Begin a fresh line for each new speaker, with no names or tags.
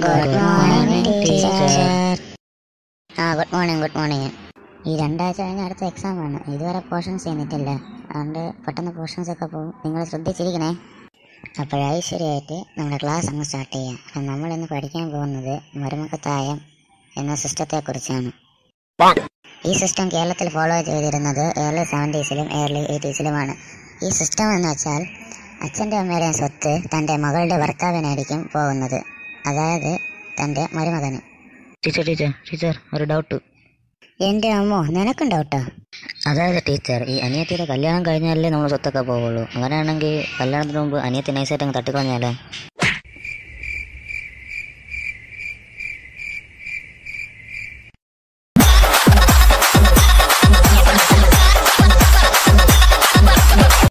good morning teacher ആ good morning good morning ഈ രണ്ടാഴ്ച കഴിഞ്ഞ അടുത്ത എക്സാം ആണ് ഇതുവരെ പോർഷൻസ് ചെയ്യുന്നിട്ടില്ല അതുകൊണ്ട് പെട്ടെന്ന് പോർഷൻസ് ഒക്കെ പോകും നിങ്ങൾ ശ്രദ്ധിച്ചിരിക്കണേ അപ്പോൾ ഐശ്വര്യമായിട്ട് നമ്മുടെ ക്ലാസ് അങ്ങ് സ്റ്റാർട്ട് ചെയ്യാം അപ്പം നമ്മളിന്ന് പഠിക്കാൻ പോകുന്നത് മരുമക്കത്തായം എന്ന സിസ്റ്റത്തെക്കുറിച്ചാണ് ഈ സിസ്റ്റം കേരളത്തിൽ ഫോളോ ചെയ്തിരുന്നത് ഏർലി സെവൻറ്റീസിലും ഏർലി എയ്റ്റീസിലുമാണ് ഈ സിസ്റ്റം എന്ന് വെച്ചാൽ അച്ഛൻ്റെ അമ്മയുടെയും സ്വത്ത് തൻ്റെ മകളുടെ ഭർത്താവിനായിരിക്കും പോകുന്നത് അതായത് തൻ്റെ മരുമകന്
ടീച്ചർ ടീച്ചർ ടീച്ചർ ഒരു ഡൗട്ട്
എൻ്റെ അമ്മോ നിനക്കും ഡൗട്ടോ
അതായത് ടീച്ചർ ഈ അനിയത്തിയുടെ കല്യാണം കഴിഞ്ഞാലേ നമ്മൾ സ്വത്തൊക്കെ പോവുള്ളൂ അങ്ങനെയാണെങ്കിൽ കല്യാണത്തിന് മുമ്പ് അനിയത്തി നൈസായിട്ട് അങ്ങ് തട്ടിക്കളഞ്ഞാലേ